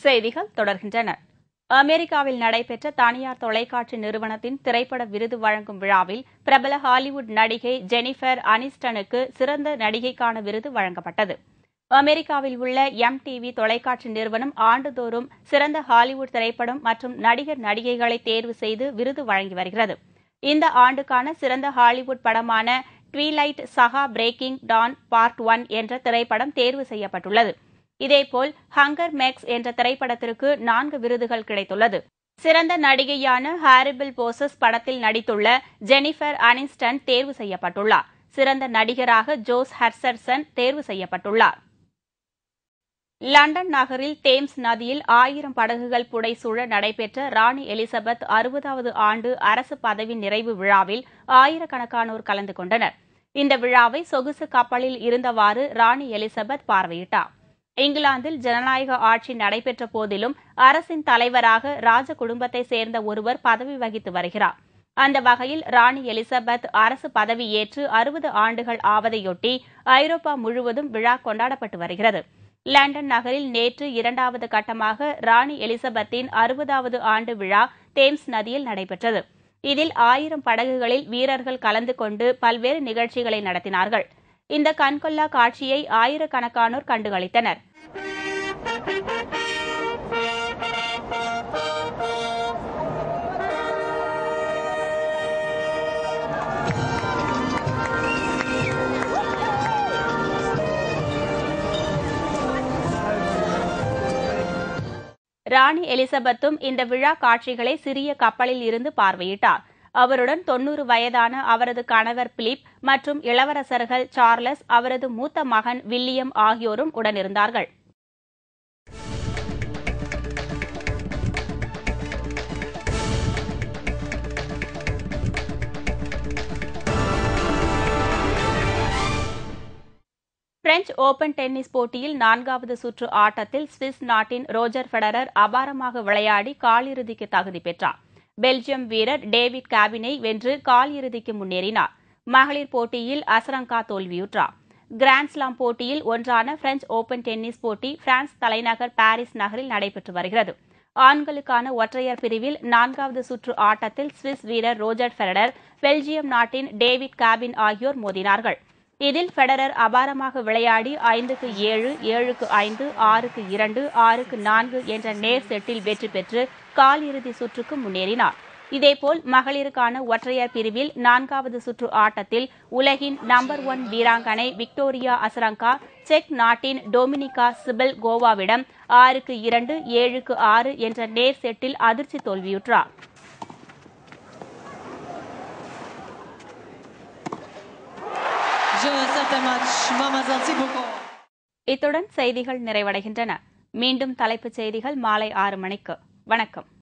செய்திகள் தொடர்கின்றன அமெரிக்காவில் நடைபெற்ற தனியார் தொலைக்காட்சி நிறுவனத்தின் திரைப்பட விருது வழங்கும் விழாவில் பிரபல ஹாலிவுட் நடிகை ஜெனிஃபர் அனிஸ்டனுக்கு சிறந்த நடிகைக்கான விருது வழங்கப்பட்டது அமெரிக்காவில் உள்ள எம்டிவி தொலைக்காட்சி நிறுவனம் ஆண்டுதோறும் சிறந்த ஹாலிவுட் திரைப்படம் மற்றும் நடிகர் நடிகைகளை தேர்வு செய்து விருது வழங்கி வருகிறது இந்த ஆண்டுக்கான சிறந்த ஹாலிவுட் படமான ட்வீலைட் சகா பிரேக்கிங் டான் பார்ட் ஒன் என்ற திரைப்படம் தேர்வு செய்யப்பட்டுள்ளது இதேபோல் ஹங்கர் மேக்ஸ் என்ற திரைப்படத்திற்கு நான்கு விருதுகள் கிடைத்துள்ளது சிறந்த நடிகையான ஹாரிபிள் போசஸ் படத்தில் நடித்துள்ள ஜெனிஃபர் அனிஸ்டன் தேர்வு செய்யப்பட்டுள்ளார் சிறந்த நடிகராக ஜோஸ் ஹர்சர்சன் தேர்வு செய்யப்பட்டுள்ளார் லண்டன் நகரில் தேம்ஸ் நதியில் ஆயிரம் படகுகள் புடைசூழ நடைபெற்ற ராணி எலிசபெத் அறுபதாவது ஆண்டு அரசு பதவி நிறைவு விழாவில் ஆயிரக்கணக்கானோர் கலந்து கொண்டனர் இந்த விழாவை சொகுசு கப்பலில் இருந்தவாறு ராணி எலிசபெத் பார்வையிட்டார் இங்கிலாந்தில் ஜனநாயக ஆட்சி நடைபெற்ற போதிலும் அரசின் தலைவராக ராஜ குடும்பத்தை சேர்ந்த ஒருவர் பதவி வகித்து வருகிறார் அந்த வகையில் ராணி எலிசபெத் அரசு பதவியேற்று அறுபது ஆண்டுகள் ஆவதையொட்டி ஐரோப்பா முழுவதும் விழா கொண்டாடப்பட்டு வருகிறது லண்டன் நகரில் நேற்று இரண்டாவது கட்டமாக ராணி எலிசபெத்தின் அறுபதாவது ஆண்டு விழா தேம்ஸ் நதியில் நடைபெற்றது இதில் ஆயிரம் படகுகளில் வீரர்கள் கலந்து கொண்டு பல்வேறு நிகழ்ச்சிகளை நடத்தினார்கள் இந்த கண்கொள்ளா காட்சியை ஆயிரக்கணக்கானோர் கண்டுகளித்தனர் ராணி எலிசபெத்தும் இந்த விழா காட்சிகளை சிறிய கப்பலில் இருந்து பார்வையிட்டார் அவருடன் தொன்னூறு வயதான அவரது கணவர் பிலிப் மற்றும் இளவரசர்கள் சார்லஸ் அவரது மூத்த மகன் வில்லியம் ஆகியோரும் உடனிருந்தார்கள் பிரெஞ்ச் ஓபன் டென்னிஸ் போட்டியில் நான்காவது சுற்று ஆட்டத்தில் சுவிஸ் நாட்டின் ரோஜர் ஃபெடரர் அபாரமாக விளையாடி காலிறுதிக்கு தகுதி பெற்றார் பெல்ஜியம் வீரர் டேவிட் கேபினை வென்று கால் இறுதிக்கு முன்னேறினார் மகளிர் போட்டியில் அசரங்கா தோல்வியுற்றார் கிராண்ட்ஸ்லாம் போட்டியில் ஒன்றான பிரெஞ்ச் ஓபன் டென்னிஸ் போட்டி பிரான்ஸ் தலைநகர் பாரிஸ் நகரில் நடைபெற்று வருகிறது ஆண்களுக்கான ஒற்றையர் பிரிவில் நான்காவது சுற்று ஆட்டத்தில் சுவிஸ் வீரர் ரோஜர் ஃபெடரர் பெல்ஜியம் நாட்டின் டேவிட் கேபின் ஆகியோர் மோதினார்கள் இதில் ஃபெடரர் அபாரமாக விளையாடி ஐந்துக்கு ஏழு ஏழுக்கு ஐந்து ஆறுக்கு இரண்டு ஆறுக்கு நான்கு என்ற நேர் செட்டில் வெற்றி பெற்று கால் இறுதி சுற்றுக்கு முன்னேறினார் இதேபோல் மகளிருக்கான ஒற்றையர் பிரிவில் நான்காவது சுற்று ஆட்டத்தில் உலகின் நம்பர் ஒன் வீராங்கனை விக்டோரியா அசரங்கா செக் நாட்டின் டொமினிகா சிபல் கோவாவிடம் ஆறுக்கு இரண்டு ஏழுக்கு ஆறு என்ற நேர் செட்டில் அதிர்ச்சி தோல்வியுற்றார் இத்துடன் செய்திகள் நிறைவடைகின்றன மீண்டும் தலைப்புச் செய்திகள் மாலை ஆறு மணிக்கு வணக்கம்